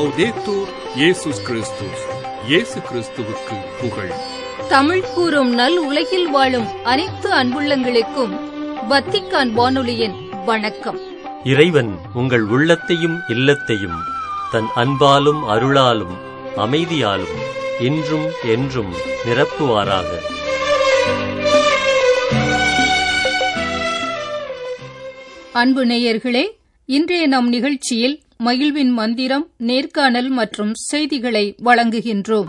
லவ்தேத்தூர் இயேசுஸ் கிறிஸ்துஸ் இயேசு கிறிஸ்துவுக்கு புகழ் தமிழ் கூறும் நல் உலகில் வாழும் அனைத்து அன்புள்ளங்களுக்கும் வத்திக்கான் வானொலியின் வணக்கம் இறைவன் உங்கள் உள்ளத்தையும் இல்லத்தையும் தன் அன்பாலும் அருளாலும் அமைதியாலும் இன்றும் என்றும் நிரப்புவாராக அன்பு நேயர்களே இன்றைய நம் நிகழ்ச்சியில் மகிழ்வின் மந்திரம் நேர்காணல் மற்றும் செய்திகளை வழங்குகின்றோம்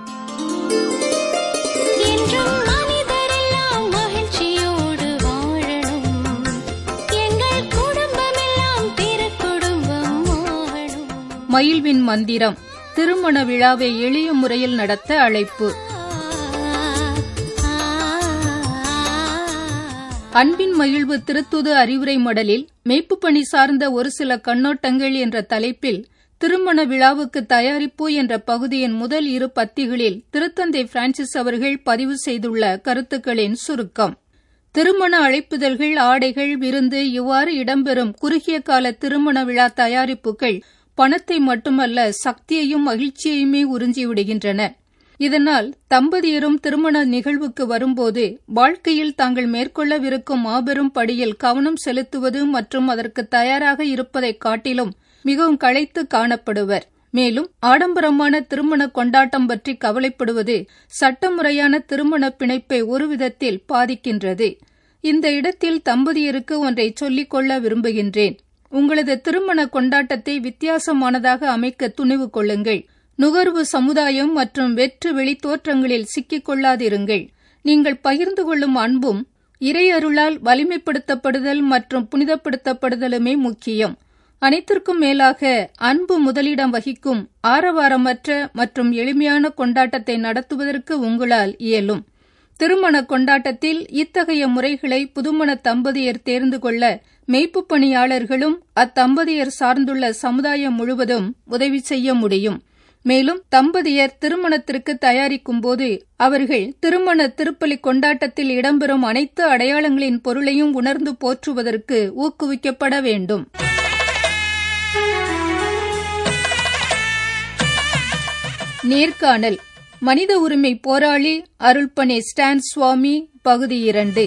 என்றும் மனிதரெல்லாம் மகிழ்ச்சியோடு வாழணும் எங்கள் குடும்பமெல்லாம் திருக்குடும்பம் ஆகணும் மகிழ்வின் மந்திரம் திருமண விழாவை எளிய முறையில் நடத்த அழைப்பு அன்பின் மகிழ்வு திருத்துது அறிவுரை மடலில் மெய்ப்பு பணி சார்ந்த ஒரு சில கண்ணோட்டங்கள் என்ற தலைப்பில் திருமண விழாவுக்கு தயாரிப்பு என்ற பகுதியின் முதல் இரு பத்திகளில் திருத்தந்தை பிரான்சிஸ் அவர்கள் பதிவு செய்துள்ள கருத்துக்களின் சுருக்கம் திருமண அழைப்புதல்கள் ஆடைகள் விருந்து இவ்வாறு இடம்பெறும் குறுகிய கால திருமண விழா தயாரிப்புகள் பணத்தை மட்டுமல்ல சக்தியையும் மகிழ்ச்சியையுமே உறிஞ்சிவிடுகின்றன இதனால் தம்பதியரும் திருமண நிகழ்வுக்கு வரும்போது வாழ்க்கையில் தாங்கள் மேற்கொள்ளவிருக்கும் மாபெரும் படியில் கவனம் செலுத்துவது மற்றும் அதற்கு தயாராக இருப்பதைக் காட்டிலும் மிகவும் களைத்து காணப்படுவர் மேலும் ஆடம்பரமான திருமண கொண்டாட்டம் பற்றி கவலைப்படுவது சட்டமுறையான திருமண பிணைப்பை ஒரு விதத்தில் பாதிக்கின்றது இந்த இடத்தில் தம்பதியருக்கு ஒன்றை சொல்லிக் கொள்ள விரும்புகின்றேன் உங்களது திருமண கொண்டாட்டத்தை வித்தியாசமானதாக அமைக்க துணிவு கொள்ளுங்கள் நுகர்வு சமுதாயம் மற்றும் வெற்று வெளித்தோற்றங்களில் சிக்கிக் கொள்ளாதிருங்கள் நீங்கள் பகிர்ந்து கொள்ளும் அன்பும் இறையருளால் வலிமைப்படுத்தப்படுதல் மற்றும் புனிதப்படுத்தப்படுதலுமே முக்கியம் அனைத்திற்கும் மேலாக அன்பு முதலிடம் வகிக்கும் ஆரவாரமற்ற மற்றும் எளிமையான கொண்டாட்டத்தை நடத்துவதற்கு உங்களால் இயலும் திருமண கொண்டாட்டத்தில் இத்தகைய முறைகளை புதுமண தம்பதியர் தேர்ந்து கொள்ள மெய்ப்பு பணியாளர்களும் அத்தம்பதியர் சார்ந்துள்ள சமுதாயம் முழுவதும் உதவி செய்ய முடியும் மேலும் தம்பதியர் திருமணத்திற்கு தயாரிக்கும் போது அவர்கள் திருமண திருப்பலி கொண்டாட்டத்தில் இடம்பெறும் அனைத்து அடையாளங்களின் பொருளையும் உணர்ந்து போற்றுவதற்கு ஊக்குவிக்கப்பட வேண்டும் நேர்காணல் மனித உரிமை போராளி அருள்பணி ஸ்டான் சுவாமி பகுதி இரண்டு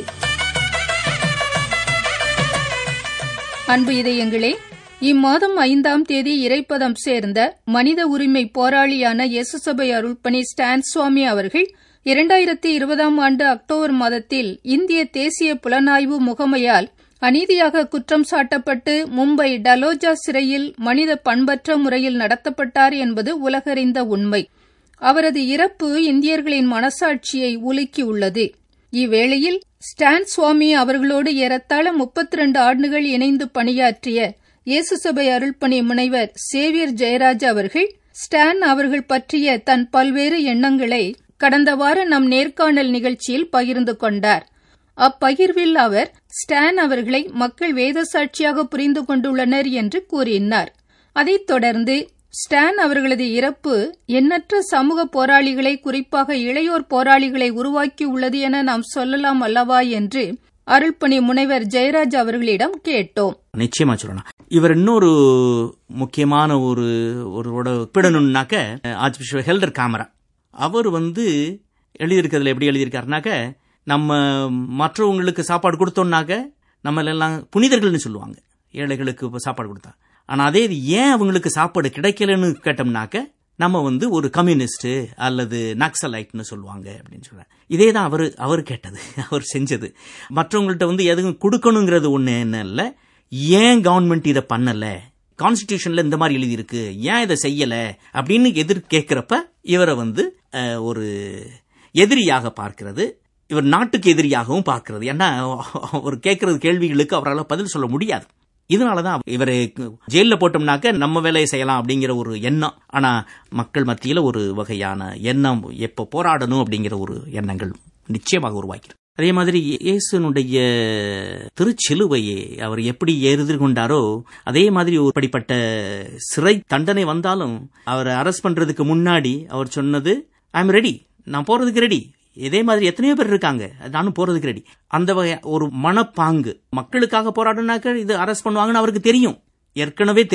அன்பு இதயங்களே இம்மாதம் ஐந்தாம் தேதி இறைப்பதம் சேர்ந்த மனித உரிமை போராளியான இயேசுசபை அருள்பணி ஸ்டான் சுவாமி அவர்கள் இரண்டாயிரத்தி இருபதாம் ஆண்டு அக்டோபர் மாதத்தில் இந்திய தேசிய புலனாய்வு முகமையால் அநீதியாக குற்றம் சாட்டப்பட்டு மும்பை டலோஜா சிறையில் மனித பண்பற்ற முறையில் நடத்தப்பட்டார் என்பது உலகறிந்த உண்மை அவரது இறப்பு இந்தியர்களின் மனசாட்சியை உலுக்கியுள்ளது இவ்வேளையில் ஸ்டான் சுவாமி அவர்களோடு ஏறத்தாழ முப்பத்தி இரண்டு ஆண்டுகள் இணைந்து பணியாற்றிய இயேசுசபை அருள்பணி முனைவர் சேவியர் ஜெயராஜ் அவர்கள் ஸ்டான் அவர்கள் பற்றிய தன் பல்வேறு எண்ணங்களை கடந்த வார நம் நேர்காணல் நிகழ்ச்சியில் பகிர்ந்து கொண்டார் அப்பகிர்வில் அவர் ஸ்டான் அவர்களை மக்கள் வேத சாட்சியாக புரிந்து கொண்டுள்ளனர் என்று கூறினார் அதைத் தொடர்ந்து ஸ்டான் அவர்களது இறப்பு எண்ணற்ற சமூக போராளிகளை குறிப்பாக இளையோர் போராளிகளை உருவாக்கியுள்ளது என நாம் சொல்லலாம் அல்லவா என்று அருள்பணி முனைவர் ஜெயராஜ் அவர்களிடம் கேட்டோம் நிச்சயமா சொல்லலாம் இவர் இன்னொரு முக்கியமான ஒரு ஒரு ஒப்பிடணும்னாக்க ஆர்ச் பிஷப் ஹெல்டர் காமரா அவர் வந்து எழுதியிருக்கிறதுல எப்படி எழுதியிருக்காருனாக்க நம்ம மற்றவங்களுக்கு சாப்பாடு கொடுத்தோம்னாக்க நம்ம எல்லாம் புனிதர்கள்னு சொல்லுவாங்க ஏழைகளுக்கு இப்ப சாப்பாடு கொடுத்தா ஆனா அதே இது ஏன் அவங்களுக்கு சாப்பாடு கிடைக்கலன்னு கேட்டோம்னாக்க நம்ம வந்து ஒரு கம்யூனிஸ்ட் அல்லது நக்சலைட்னு சொல்லுவாங்க அப்படின்னு சொல்றாரு இதே தான் அவர் அவர் கேட்டது அவர் செஞ்சது மற்றவங்கள்ட்ட வந்து எதுவும் கொடுக்கணுங்கிறது ஒண்ணு என்ன இல்லை ஏன் கவர்மெண்ட் இதை பண்ணல கான்ஸ்டிடியூஷன்ல இந்த மாதிரி எழுதியிருக்கு ஏன் இதை செய்யல அப்படின்னு எதிர் கேட்கிறப்ப இவரை வந்து அஹ், ஒரு எதிரியாக பார்க்கிறது இவர் நாட்டுக்கு எதிரியாகவும் பார்க்கிறது ஏன்னா அவர் கேட்கறது கேள்விகளுக்கு அவரால் பதில் சொல்ல முடியாது இதனாலதான் இவரை ஜெயில போட்டோம்னாக்க நம்ம வேலையை செய்யலாம் அப்படிங்கிற ஒரு எண்ணம் ஆனா மக்கள் மத்தியில ஒரு வகையான எண்ணம் எப்ப போராடணும் அப்படிங்கிற ஒரு எண்ணங்கள் நிச்சயமாக உருவாக்கிறது அதே மாதிரி இயேசுனுடைய திருச்சிலுவையை அவர் எப்படி எதிர்கொண்டாரோ அதே மாதிரி ஒருபடிப்பட்ட சிறை தண்டனை வந்தாலும் அவரை அரெஸ்ட் பண்றதுக்கு முன்னாடி அவர் சொன்னது ஐ எம் ரெடி நான் போறதுக்கு ரெடி இதே மாதிரி எத்தனையோ பேர் இருக்காங்க நானும் போறதுக்கு ரெடி அந்த வகை ஒரு மனப்பாங்கு மக்களுக்காக போராடினாக்க இது அரெஸ்ட் பண்ணுவாங்கன்னு அவருக்கு தெரியும் ஏற்கனவே தெரியும்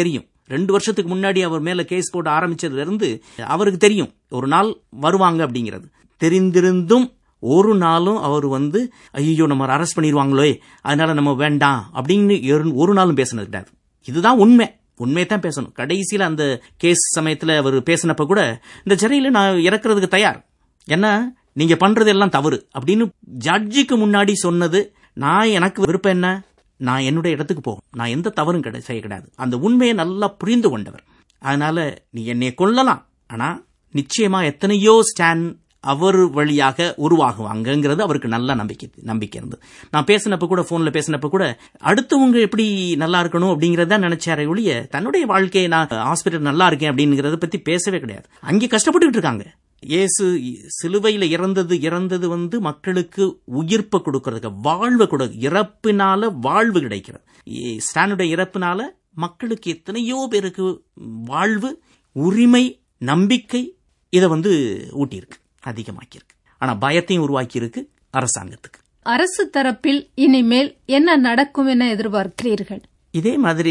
ரெண்டு வருஷத்துக்கு முன்னாடி அவர் மேல கேஸ் போட்டு ஆரம்பிச்சதுல இருந்து அவருக்கு தெரியும் ஒரு நாள் வருவாங்க அப்படிங்கிறது தெரிந்திருந்தும் ஒரு நாளும் அவர் வந்து ஐயோ நம்ம அரெஸ்ட் பண்ணிடுவாங்களோ அதனால நம்ம வேண்டாம் அப்படின்னு ஒரு- ஒரு நாளும் பேசினது கிடையாது இதுதான் உண்மை உண்மையை தான் பேசணும் கடைசியில் அந்த கேஸ் சமயத்தில் அவர் பேசினப்ப கூட இந்த சிறையில் நான் இறக்குறதுக்கு தயார் ஏன்னா நீங்க பண்றது எல்லாம் தவறு அப்படின்னு ஜட்ஜுக்கு முன்னாடி சொன்னது நான் எனக்கு விருப்பம் என்ன நான் என்னுடைய இடத்துக்கு போகும் நான் எந்த தவறும் கிடை செய்ய கிடையாது அந்த உண்மையை நல்லா புரிந்து கொண்டவர் அதனால நீ என்னை கொல்லலாம் ஆனா நிச்சயமா எத்தனையோ ஸ்டான் அவர் வழியாக உருவாகுவாங்கங்கிறது அவருக்கு நல்ல நம்பிக்கை நம்பிக்கை இருந்தது நான் பேசினப்ப கூட போன்ல பேசினப்ப கூட அடுத்தவங்க எப்படி நல்லா இருக்கணும் அப்படிங்கறத நினைச்சாரே ஒழிய தன்னுடைய வாழ்க்கையை நான் ஹாஸ்பிட்டல் நல்லா இருக்கேன் அப்படிங்கறத பத்தி பேசவே கிடையாது அங்கே கஷ்டப்பட்டுக்கிட்டு இருக்காங்க இயேசு சிலுவையில் இறந்தது இறந்தது வந்து மக்களுக்கு உயிர்ப்பை கொடுக்கறதுக்கு வாழ்வை கொடு இறப்பினால வாழ்வு கிடைக்கிறது இ- ஸ்டானுடைய இறப்பினால மக்களுக்கு எத்தனையோ பேருக்கு வாழ்வு உரிமை நம்பிக்கை இதை வந்து ஊட்டியிருக்கு அதிகமாக்கியிருக்கு ஆனா பயத்தையும் உருவாக்கியிருக்கு அரசாங்கத்துக்கு அரசு தரப்பில் இனிமேல் என்ன நடக்கும் என எதிர்பார்க்கிறீர்கள் இதே மாதிரி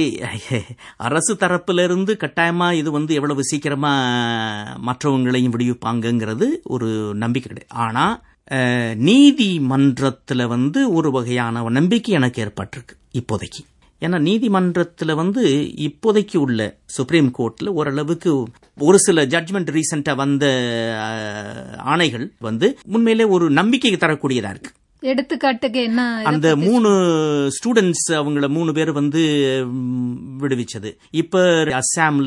அரசு தரப்புல இருந்து கட்டாயமா இது வந்து எவ்வளவு சீக்கிரமா மற்றவங்களையும் விடுவிப்பாங்கங்கிறது ஒரு நம்பிக்கை கிடையாது ஆனா அஹ், நீதிமன்றத்துல வந்து ஒரு வகையான நம்பிக்கை எனக்கு ஏற்பட்டிருக்கு இப்போதைக்கு ஏன்னா நீதிமன்றத்துல வந்து இப்போதைக்கு உள்ள சுப்ரீம் கோர்ட்ல ஓரளவுக்கு ஒரு சில ஜட்ஜ்மெண்ட் ரீசெண்டா வந்த அஹ், ஆணைகள் வந்து உண்மையிலே ஒரு நம்பிக்கை தரக்கூடியதா இருக்கு எடுத்துக்காட்டுக்கு என்ன அந்த மூணு ஸ்டூடெண்ட்ஸ் அவங்கள மூணு பேர் வந்து ம், விடுவிச்சது இப்ப அஸ்ஸாம்ல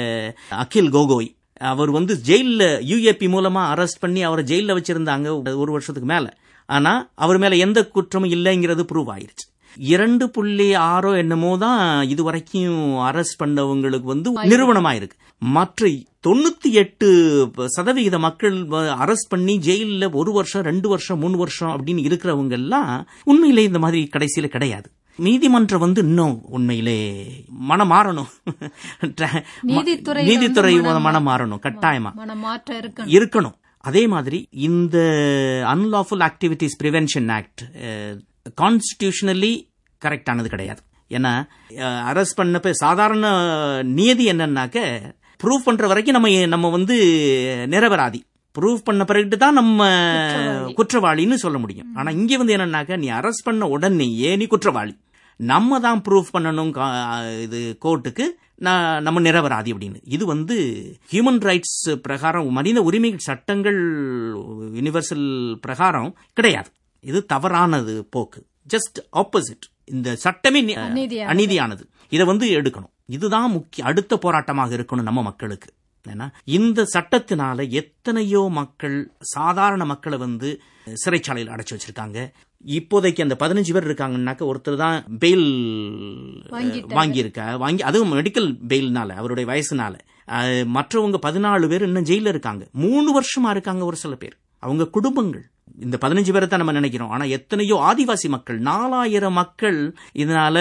அகில் கோகோய் அவர் வந்து ஜெயில்ல யுஏபி மூலமா அரெஸ்ட் பண்ணி அவரை ஜெயில்ல வச்சிருந்தாங்க ஒரு வருஷத்துக்கு மேல ஆனா அவர் மேல எந்த குற்றமும் இல்லைங்கிறது ப்ரூவ் ஆயிருச்சு இரண்டு புள்ளி ஆறோ என்னமோ தான் இது வரைக்கும் அரெஸ்ட் பண்ணவங்களுக்கு வந்து நிறுவனமா இருக்கு மற்ற தொண்ணூத்தி எட்டு சதவிகித மக்கள் அரெஸ்ட் பண்ணி ஜெயில்ல ஒரு வருஷம் ரெண்டு வருஷம் மூணு வருஷம் அப்படின்னு இருக்கிறவங்க எல்லாம் உண்மையிலே இந்த மாதிரி கடைசியில கிடையாது நீதிமன்றம் வந்து இன்னும் உண்மையிலே மனம் மாறணும் நீதித்துறையில நீதித்துறை வந்து மனம் மனம் மாறணும் கட்டாயமா மனமாற்றம் இருக்கணும் இருக்கணும் அதே மாதிரி இந்த unlawful activities prevention act constitutionally கரெக்டானது கிடையாது ஏன்னா அரெஸ்ட் பண்ணப்ப சாதாரண நியதி என்னன்னாக்க ப்ரூவ் பண்ற வரைக்கும் நம்ம நம்ம வந்து நிரபராதி ப்ரூவ் பண்ண பிறகு தான் நம்ம குற்றவாளின்னு சொல்ல முடியும் ஆனா இங்க வந்து என்னன்னாக்க நீ அரெஸ்ட் பண்ண உடனேயே நீ குற்றவாளி நம்ம தான் ப்ரூவ் பண்ணணும் கா- இது கோர்ட்டுக்கு நான் நம்ம நிரபராதி அப்படின்னு இது வந்து ஹியூமன் ரைட்ஸ் பிரகாரம் மனித உரிமை சட்டங்கள் யுனிவர்சல் பிரகாரம் கிடையாது இது தவறானது போக்கு ஜஸ்ட் ஆப்போசிட் இந்த சட்டமே நி- அநீதியானது. அநீதியானது இதை வந்து எடுக்கணும் இதுதான் முக்கிய அடுத்த போராட்டமாக இருக்கணும் நம்ம மக்களுக்கு ஏன்னா இந்த சட்டத்தினால எத்தனையோ மக்கள் சாதாரண மக்களை வந்து சிறைச்சாலையில் அடைச்சு வச்சிருக்காங்க இப்போதைக்கு அந்த பதினஞ்சு பேர் இருக்காங்கன்னாக்க ஒருத்தர் தான் பெயில் வாங்கிட்டாரு. வாங்கியிருக்கா வாங்கி அதுவும் மெடிக்கல் பெயில்னால அவருடைய வயசுனால அஹ், மற்றவங்க பதினாலு பேர் இன்னும் ஜெயில இருக்காங்க மூணு வருஷமா இருக்காங்க ஒரு சில பேர் அவங்க குடும்பங்கள் இந்த பதினஞ்சு பேரை தான் நம்ம நினைக்கிறோம் ஆனா எத்தனையோ ஆதிவாசி மக்கள் நாலாயிரம் மக்கள் இதனால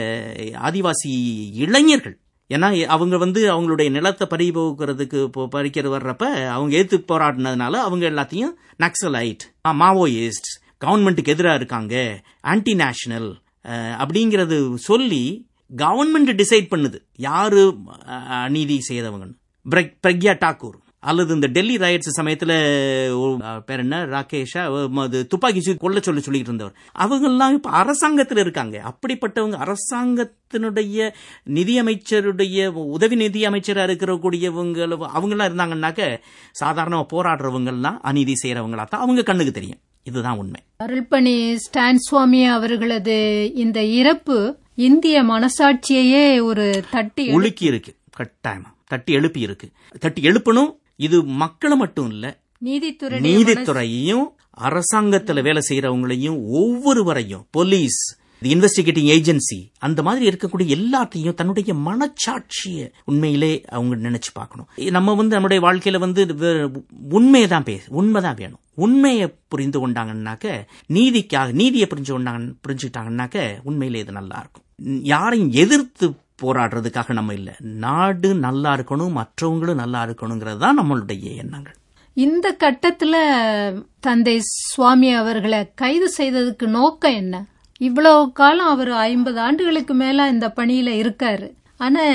ஆதிவாசி இளைஞர்கள் ஏன்னா அவங்க வந்து அவங்களுடைய நிலத்தை பறிபோக்குறதுக்கு இப்போ பறிக்கிற வர்றப்ப அவங்க ஏத்து போராடினதுனால அவங்க எல்லாத்தையும் நக்சலைட் மாவோயிஸ்ட் கவர்மெண்ட்டுக்கு எதிராக இருக்காங்க ஆன்டி நேஷனல் அப்படிங்கிறது சொல்லி கவர்மெண்ட் டிசைட் பண்ணுது யாரு அஹ், அநீதி செய்தவங்கன்னு பிரக்- பிரக்யா டாக்கூர் அல்லது இந்த டெல்லி ரயட்ஸ் சமயத்துல ஒரு, அஹ், பேர் என்ன ராகேஷா அஹ், அது துப்பாக்கி சூ கொல்ல சொல்லி சொல்லிட்டு இருந்தவர் அவங்கெல்லாம் இப்ப அரசாங்கத்தில் இருக்காங்க அப்படிப்பட்டவங்க அரசாங்கத்தினுடைய நிதியமைச்சருடைய உதவி நிதி அமைச்சரா இருக்கிறக்கூடியவங்க அவங்கெல்லாம் இருந்தாங்கன்னாக்க சாதாரண போராடுறவங்கலாம் அநீதி செய்யறவங்களா தான் அவங்க கண்ணுக்கு தெரியும் இதுதான் உண்மை அருள்பணி ஸ்டான் சுவாமி அவர்களது இந்த இறப்பு இந்திய மனசாட்சியையே ஒரு தட்டி எழு- உலுக்கி இருக்கு கட்டாயமா தட்டி எழுப்பி இருக்கு தட்டி எழுப்பணும் இது மக்களை மட்டும் இல்ல நீதித்துறை நீதித்துறையையும் அரசாங்கத்துல வேலை செய்யறவங்களையும் ஒவ்வொருவரையும் போலீஸ் இன்வெஸ்டிகேட்டிங் ஏஜென்சி அந்த மாதிரி இருக்கக்கூடிய எல்லாத்தையும் தன்னுடைய மனச்சாட்சியை உண்மையிலே அவங்க நினைச்சு பார்க்கணும் நம்ம வந்து நம்முடைய வாழ்க்கையில வந்து உண்மையை தான் பேச உண்மைதான் வேணும் உண்மையை புரிந்து கொண்டாங்கன்னாக்க நீதிக்காக நீதியை புரிஞ்சு கொண்டாங்க புரிஞ்சுக்கிட்டாங்கன்னாக்க உண்மையிலே இது நல்லா இருக்கும் யாரையும் எதிர்த்து போராடுறதுக்காக நம்ம இல்ல நாடு நல்லா இருக்கணும் மற்றவங்களும் நல்லா இருக்கணுங்கிறது தான் நம்மளுடைய எண்ணங்கள் இந்த கட்டத்துல தந்தை சுவாமி அவர்களை கைது செய்ததுக்கு நோக்கம் என்ன இவ்வளவு காலம் அவர் ஐம்பது ஆண்டுகளுக்கு மேல இந்த பணியில இருக்காரு ஆனா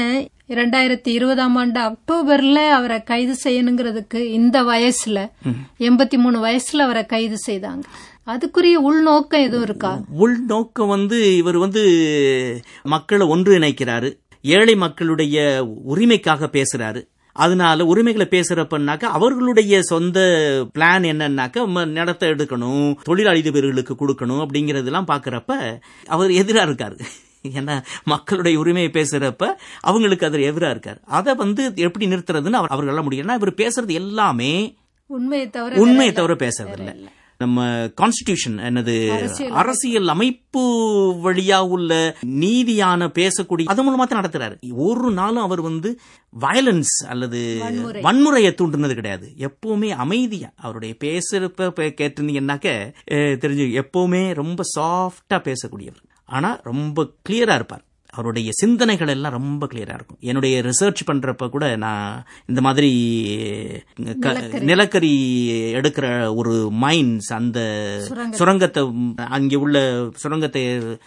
இரண்டாயிரத்தி இருபதாம் ஆண்டு அக்டோபர்ல அவரை கைது செய்யணுங்கிறதுக்கு இந்த வயசுல எண்பத்தி மூணு வயசுல அவரை கைது செய்தாங்க அதுக்குரிய உள்நோக்கம் எதுவும் இருக்கா உள்நோக்கம் வந்து இவர் வந்து மக்களை ஒன்றிணைக்கிறாரு ஏழை மக்களுடைய உரிமைக்காக பேசுறாரு அதனால உரிமைகளை பேசுறப்பனாக்கா அவர்களுடைய சொந்த பிளான் என்னன்னாக்கா ம- நிலத்தை எடுக்கணும் தொழிலதிபர்களுக்கு கொடுக்கணும் அப்படிங்கறதெல்லாம் பாக்குறப்ப அவர் எதிரா இருக்காரு ஏன்னா மக்களுடைய உரிமையை பேசுறப்ப அவங்களுக்கு அது எதிரா இருக்காரு அதை வந்து எப்படி நிறுத்துறதுன்னு அவர் அவர்களால் முடியும் ஏன்னா இவர் பேசுறது எல்லாமே உண்மையை தவிர உண்மையை தவிர பேசுறதில்ல நம்ம கான்ஸ்டிடியூஷன் என்னது அரசியல் அமைப்பு வழியா உள்ள நீதியான பேசக்கூடிய அது மூலமா தான் நடத்துறாரு ஒரு நாளும் அவர் வந்து வயலன்ஸ் அல்லது வன்முறையை தூண்டுனது கிடையாது எப்பவுமே அமைதியா அவருடைய பேசுறப்ப பே- கேட்டிருந்தீங்கன்னாக்க அஹ், தெரிஞ்சு எப்பவுமே ரொம்ப சாஃப்டா பேசக்கூடியவர் ஆனா ரொம்ப கிளியரா இருப்பார் அவருடைய சிந்தனைகள் எல்லாம் ரொம்ப கிளியரா இருக்கும் என்னுடைய ரிசர்ச் பண்றப்ப கூட நான் இந்த மாதிரி க- நிலக்கரி எடுக்கிற ஒரு மைன்ஸ் அந்த சுரங்கத்தை அங்கே உள்ள சுரங்கத்தை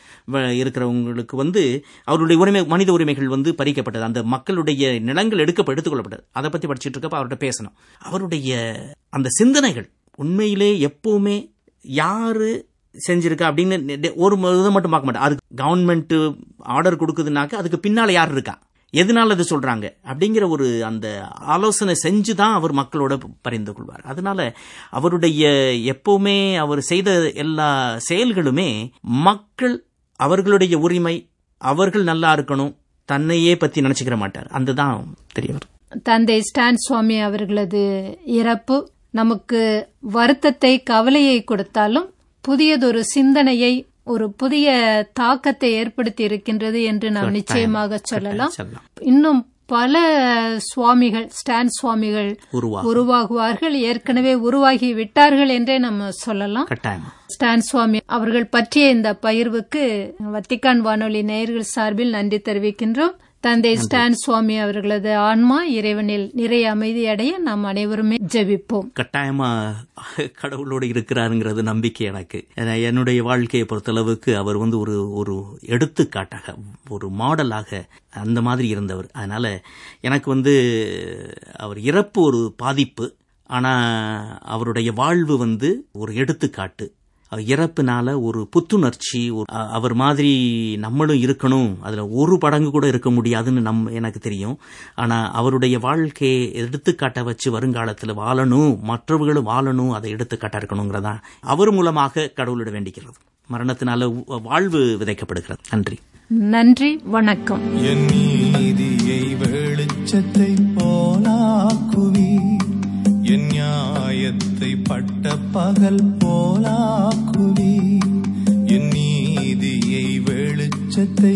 வ- இருக்கிறவங்களுக்கு வந்து அவருடைய உரிமை மனித உரிமைகள் வந்து பறிக்கப்பட்டது அந்த மக்களுடைய நிலங்கள் எடுக்க எடுத்துக்கொள்ளப்பட்டது அதை பத்தி படிச்சிட்டு இருக்கப்ப அவர்கிட்ட பேசணும் அவருடைய அந்த சிந்தனைகள் உண்மையிலே எப்பவுமே யாரு செஞ்சிருக்கா அப்படின்னு நெ- ஒரு இதை மட்டும் பார்க்க மாட்டேன் அதுக்கு கவர்மெண்ட் ஆர்டர் கொடுக்குதுனாக்க அதுக்கு பின்னால யார் இருக்கா எதனால இது சொல்றாங்க அப்படிங்கிற ஒரு அந்த ஆலோசனை செஞ்சு தான் அவர் மக்களோட பரிந்து கொள்வார் அதனால அவருடைய எப்பவுமே அவர் செய்த எல்லா செயல்களுமே மக்கள் அவர்களுடைய உரிமை அவர்கள் நல்லா இருக்கணும் தன்னையே பத்தி நினைச்சுக்கிற மாட்டார் அந்த தான் தெரியவர் தந்தை ஸ்டான் சுவாமி அவர்களது இறப்பு நமக்கு வருத்தத்தை கவலையை கொடுத்தாலும் புதியதொரு சிந்தனையை ஒரு புதிய தாக்கத்தை ஏற்படுத்தி இருக்கின்றது என்று நாம் நிச்சயமாக சொல்லலாம் சொல்லலாம் இன்னும் பல சுவாமிகள் ஸ்டான் சுவாமிகள் உருவா உருவாகுவார்கள் ஏற்கனவே உருவாகி விட்டார்கள் என்றே நம்ம சொல்லலாம் கட்டாயமா ஸ்டான் சுவாமி அவர்கள் பற்றிய இந்த பகிர்வுக்கு வத்திக்கான் வானொலி நேயர்கள் சார்பில் நன்றி தெரிவிக்கின்றோம் தந்தை ஸ்டான் சுவாமி அவர்களது ஆன்மா இறைவனில் நிறைய அமைதி அடைய நாம் அனைவருமே ஜெபிப்போம் கட்டாயமா கடவுளோடு இருக்கிறாருங்கிறது நம்பிக்கை எனக்கு ஏன்னா, என்னுடைய வாழ்க்கையை பொறுத்தளவுக்கு அவர் வந்து ஒரு ஒரு எடுத்துக்காட்டாக ஒரு மாடலாக அந்த மாதிரி இருந்தவர் அதனால எனக்கு வந்து அவர் இறப்பு ஒரு பாதிப்பு ஆனா அவருடைய வாழ்வு வந்து ஒரு எடுத்துக்காட்டு அவர் இறப்புனால ஒரு புத்துணர்ச்சி ஒரு- அ- அவர் மாதிரி நம்மளும் இருக்கணும் அதுல ஒரு படங்கு கூட இருக்க முடியாதுன்னு நம் எனக்கு தெரியும் ஆனா அவருடைய வாழ்க்கையை எடுத்துக்காட்ட வச்சு வருங்காலத்துல வாழணும் மற்றவர்களும் வாழணும் அதை எடுத்துக்காட்டா இருக்கணுங்கிறதா அவர் மூலமாக கடவுளிட வேண்டிக்கிறது மரணத்தினால உ- வாழ்வு விதைக்கப்படுகிறது நன்றி நன்றி வணக்கம் என் நீதியை வெளிச்சத்தை போலாக்குவி என் நியாயத்தை பட்ட பகல் போலாக்குவி என் நீதியை வெளிச்சத்தை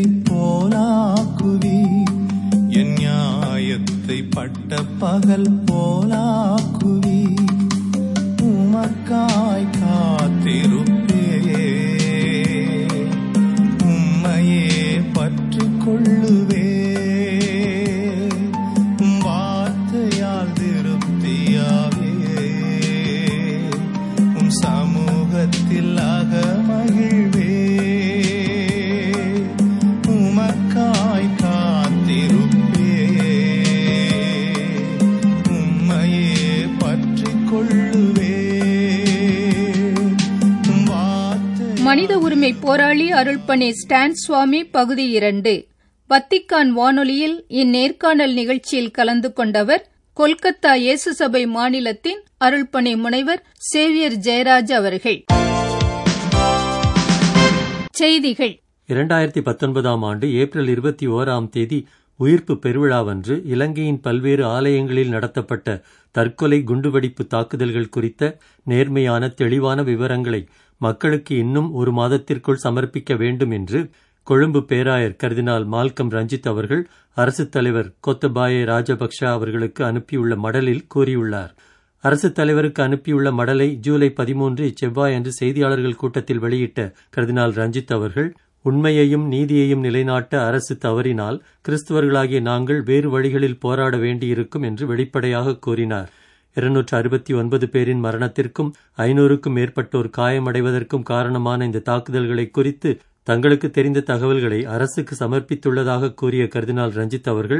போலாக்குவி என் நியாயத்தை பட்ட பகல் போலாக்குவி உமக்காய் காத்திருப்பே உம்மையே பற்றிக் கொள்ளுவே உம் வார்த்தையால் திருப்தியாவே உம் சமூகத்தில் அகமகிழ்வே உமக்காய் காத்திருப்பே உம்மையே பற்றிக் கொள்ளுவே உம் வார்த்தை மனித உரிமை போராளி அருள்பணி ஸ்டான் சுவாமி பகுதி இரண்டு வத்திக்கான் வானொலியில் இந்நேர்காணல் நிகழ்ச்சியில் கலந்து கொண்டவர் கொல்கத்தா இயேசு சபை மாநிலத்தின் அருள்பணி முனைவர் சேவியர் ஜெயராஜ் அவர்கள் செய்திகள் இரண்டாயிரத்தி பத்தொன்பதாம் ஆண்டு ஏப்ரல் இருபத்தி ஓராம் தேதி உயிர்ப்பு பெருவிழாவன்று இலங்கையின் பல்வேறு ஆலயங்களில் நடத்தப்பட்ட தற்கொலை குண்டுவெடிப்பு தாக்குதல்கள் குறித்த நேர்மையான தெளிவான விவரங்களை மக்களுக்கு இன்னும் ஒரு மாதத்திற்குள் சமர்ப்பிக்க வேண்டும் என்று கொழும்பு பேராயர் கர்தினால் மால்கம் ரஞ்சித் அவர்கள் அரசுத் தலைவர் கொத்தபாய ராஜபக்ஷ அவர்களுக்கு அனுப்பியுள்ள மடலில் கூறியுள்ளார் அரசுத் தலைவருக்கு அனுப்பியுள்ள மடலை ஜூலை பதிமூன்று இச்செவ்வாயன்று செய்தியாளர்கள் கூட்டத்தில் வெளியிட்ட கர்தினால் ரஞ்சித் அவர்கள் உண்மையையும் நீதியையும் நிலைநாட்ட அரசு தவறினால் கிறிஸ்துவர்களாகிய நாங்கள் வேறு வழிகளில் போராட வேண்டியிருக்கும் என்று வெளிப்படையாக கூறினார் இருநூற்று அறுபத்தி ஒன்பது பேரின் மரணத்திற்கும் ஐநூறுக்கும் மேற்பட்டோர் காயமடைவதற்கும் காரணமான இந்த தாக்குதல்களை குறித்து தங்களுக்கு தெரிந்த தகவல்களை அரசுக்கு சமர்ப்பித்துள்ளதாக கூறிய கர்தினால் ரஞ்சித் அவர்கள்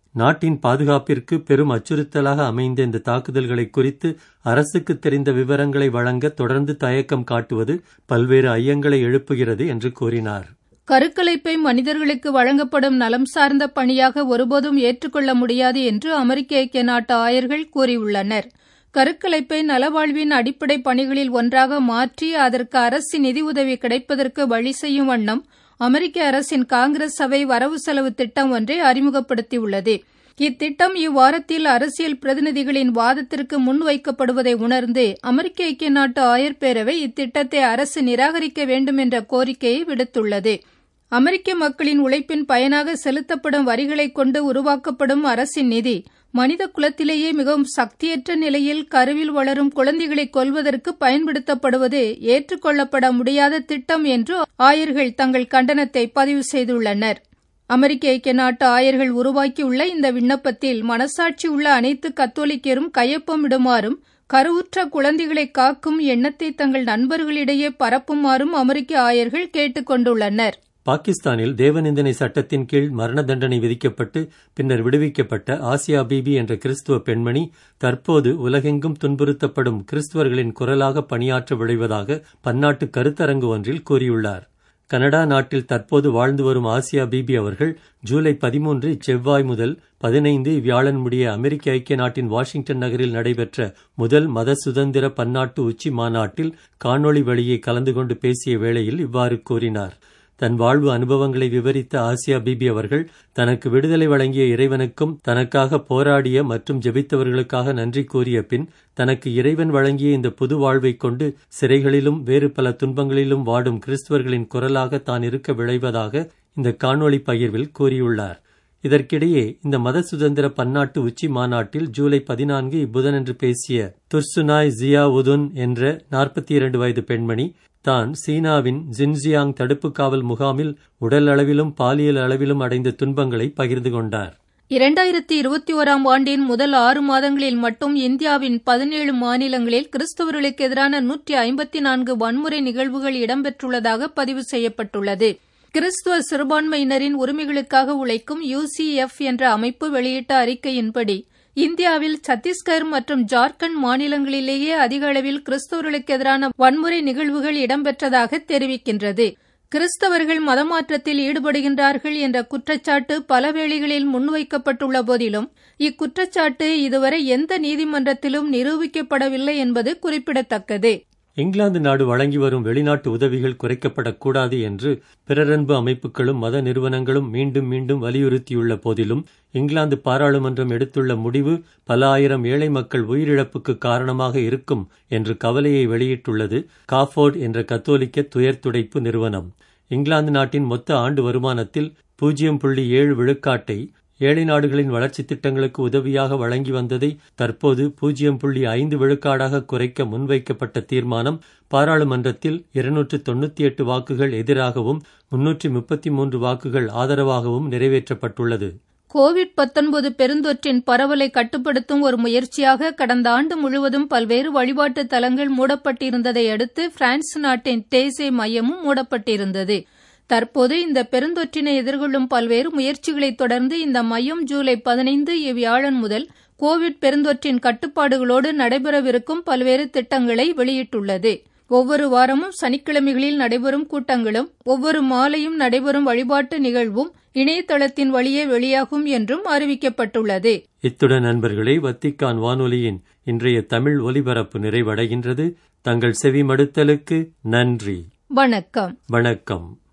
நாட்டின் பாதுகாப்பிற்கு பெரும் அச்சுறுத்தலாக அமைந்த இந்த தாக்குதல்களை குறித்து அரசுக்கு தெரிந்த விவரங்களை வழங்க தொடர்ந்து தயக்கம் காட்டுவது பல்வேறு ஐயங்களை எழுப்புகிறது என்று கூறினார் கருக்கலைப்பை மனிதர்களுக்கு வழங்கப்படும் நலம் சார்ந்த பணியாக ஒருபோதும் ஏற்றுக்கொள்ள முடியாது என்று அமெரிக்க ஐக்கிய நாட்டு ஆயர்கள் கூறியுள்ளனர் கருக்கலைப்பை நலவாழ்வின் அடிப்படை பணிகளில் ஒன்றாக மாற்றி அதற்கு அரசு நிதியுதவி கிடைப்பதற்கு வழி செய்யும் வண்ணம் அமெரிக்க அரசின் காங்கிரஸ் சபை வரவு செலவு திட்டம் ஒன்றை அறிமுகப்படுத்தியுள்ளது இத்திட்டம் இவ்வாரத்தில் அரசியல் பிரதிநிதிகளின் வாதத்திற்கு முன்வைக்கப்படுவதை உணர்ந்து அமெரிக்க ஐக்கிய நாட்டு ஆயர் பேரவை இத்திட்டத்தை அரசு நிராகரிக்க வேண்டும் என்ற கோரிக்கையை விடுத்துள்ளது அமெரிக்க மக்களின் உழைப்பின் பயனாக செலுத்தப்படும் வரிகளைக் கொண்டு உருவாக்கப்படும் அரசின் நிதி மனித குலத்திலேயே மிகவும் சக்தியற்ற நிலையில் கருவில் வளரும் குழந்தைகளை கொல்வதற்கு பயன்படுத்தப்படுவது ஏற்றுக்கொள்ளப்பட முடியாத திட்டம் என்று ஆயர்கள் தங்கள் கண்டனத்தை பதிவு செய்துள்ளனர் அமெரிக்க ஐக்கிய நாட்டு ஆயர்கள் உருவாக்கியுள்ள இந்த விண்ணப்பத்தில் மனசாட்சி உள்ள அனைத்து கத்தோலிக்கரும் கையொப்பமிடுமாறும் கருவுற்ற குழந்தைகளை காக்கும் எண்ணத்தை தங்கள் நண்பர்களிடையே பரப்புமாறும் அமெரிக்க ஆயர்கள் கேட்டுக் கொண்டுள்ளனர் பாகிஸ்தானில் தேவநிந்தனை சட்டத்தின் கீழ் மரண தண்டனை விதிக்கப்பட்டு பின்னர் விடுவிக்கப்பட்ட ஆசியா பீபி என்ற கிறிஸ்துவ பெண்மணி தற்போது உலகெங்கும் துன்புறுத்தப்படும் கிறிஸ்துவர்களின் குரலாக பணியாற்ற விளைவதாக பன்னாட்டு கருத்தரங்கு ஒன்றில் கூறியுள்ளார் கனடா நாட்டில் தற்போது வாழ்ந்து வரும் ஆசியா பீபி அவர்கள் ஜூலை பதிமூன்று செவ்வாய் முதல் பதினைந்து வியாழன் முடிய அமெரிக்க ஐக்கிய நாட்டின் வாஷிங்டன் நகரில் நடைபெற்ற முதல் மத சுதந்திர பன்னாட்டு உச்சி மாநாட்டில் காணொளி வழியே கலந்து கொண்டு பேசிய வேளையில் இவ்வாறு கூறினார் தன் வாழ்வு அனுபவங்களை விவரித்த ஆசியா பிபி அவர்கள் தனக்கு விடுதலை வழங்கிய இறைவனுக்கும் தனக்காக போராடிய மற்றும் ஜெபித்தவர்களுக்காக நன்றி கூறிய பின் தனக்கு இறைவன் வழங்கிய இந்த புது வாழ்வைக் கொண்டு சிறைகளிலும் வேறு பல துன்பங்களிலும் வாடும் கிறிஸ்துவர்களின் குரலாக தான் இருக்க விளைவதாக இந்த காணொளி பகிர்வில் கூறியுள்ளார் இதற்கிடையே இந்த மத சுதந்திர பன்னாட்டு உச்சி மாநாட்டில் ஜூலை பதினான்கு இப்புதனன்று பேசிய துர்சுனாய் ஜியா உதுன் என்ற நாற்பத்தி இரண்டு வயது பெண்மணி தான் சீனாவின் ஜின்ஜியாங் தடுப்பு காவல் முகாமில் உடல் அளவிலும் பாலியல் அளவிலும் அடைந்த துன்பங்களை பகிர்ந்து கொண்டார் இரண்டாயிரத்தி இருபத்தி ஓராம் ஆண்டின் முதல் ஆறு மாதங்களில் மட்டும் இந்தியாவின் பதினேழு மாநிலங்களில் கிறிஸ்தவர்களுக்கு எதிரான நூற்றி ஐம்பத்தி நான்கு வன்முறை நிகழ்வுகள் இடம்பெற்றுள்ளதாக பதிவு செய்யப்பட்டுள்ளது கிறிஸ்துவ சிறுபான்மையினரின் உரிமைகளுக்காக உழைக்கும் யுசிஎஃப் என்ற அமைப்பு வெளியிட்ட அறிக்கையின்படி இந்தியாவில் சத்தீஸ்கர் மற்றும் ஜார்க்கண்ட் மாநிலங்களிலேயே அதிக அளவில் கிறிஸ்தவர்களுக்கு எதிரான வன்முறை நிகழ்வுகள் இடம்பெற்றதாக தெரிவிக்கின்றது கிறிஸ்தவர்கள் மதமாற்றத்தில் ஈடுபடுகின்றார்கள் என்ற குற்றச்சாட்டு பல வேளைகளில் முன்வைக்கப்பட்டுள்ள போதிலும் இக்குற்றச்சாட்டு இதுவரை எந்த நீதிமன்றத்திலும் நிரூபிக்கப்படவில்லை என்பது குறிப்பிடத்தக்கது இங்கிலாந்து நாடு வழங்கி வரும் வெளிநாட்டு உதவிகள் குறைக்கப்படக்கூடாது என்று பிறரன்பு அமைப்புகளும் மத நிறுவனங்களும் மீண்டும் மீண்டும் வலியுறுத்தியுள்ள போதிலும் இங்கிலாந்து பாராளுமன்றம் எடுத்துள்ள முடிவு பல ஆயிரம் ஏழை மக்கள் உயிரிழப்புக்கு காரணமாக இருக்கும் என்று கவலையை வெளியிட்டுள்ளது காஃபோர்ட் என்ற கத்தோலிக்க துயர்த்துடைப்பு நிறுவனம் இங்கிலாந்து நாட்டின் மொத்த ஆண்டு வருமானத்தில் பூஜ்ஜியம் புள்ளி ஏழு விழுக்காட்டை ஏழை நாடுகளின் வளர்ச்சித் திட்டங்களுக்கு உதவியாக வழங்கி வந்ததை தற்போது பூஜ்ஜியம் புள்ளி ஐந்து விழுக்காடாக குறைக்க முன்வைக்கப்பட்ட தீர்மானம் பாராளுமன்றத்தில் இருநூற்று தொண்ணூத்தி எட்டு வாக்குகள் எதிராகவும் முன்னூற்றி முப்பத்தி மூன்று வாக்குகள் ஆதரவாகவும் நிறைவேற்றப்பட்டுள்ளது கோவிட் பத்தொன்பது பெருந்தொற்றின் பரவலை கட்டுப்படுத்தும் ஒரு முயற்சியாக கடந்த ஆண்டு முழுவதும் பல்வேறு வழிபாட்டு தலங்கள் மூடப்பட்டிருந்ததை அடுத்து பிரான்ஸ் நாட்டின் டேசே மையமும் மூடப்பட்டிருந்தது தற்போது இந்த பெருந்தொற்றினை எதிர்கொள்ளும் பல்வேறு முயற்சிகளைத் தொடர்ந்து இந்த மையம் ஜூலை பதினைந்து இவ்வியாழன் முதல் கோவிட் பெருந்தொற்றின் கட்டுப்பாடுகளோடு நடைபெறவிருக்கும் பல்வேறு திட்டங்களை வெளியிட்டுள்ளது ஒவ்வொரு வாரமும் சனிக்கிழமைகளில் நடைபெறும் கூட்டங்களும் ஒவ்வொரு மாலையும் நடைபெறும் வழிபாட்டு நிகழ்வும் இணையதளத்தின் வழியே வெளியாகும் என்றும் அறிவிக்கப்பட்டுள்ளது இத்துடன் நண்பர்களே வத்திக்கான் வானொலியின் இன்றைய தமிழ் ஒலிபரப்பு நிறைவடைகின்றது தங்கள் செவி மடுத்தலுக்கு நன்றி வணக்கம் வணக்கம்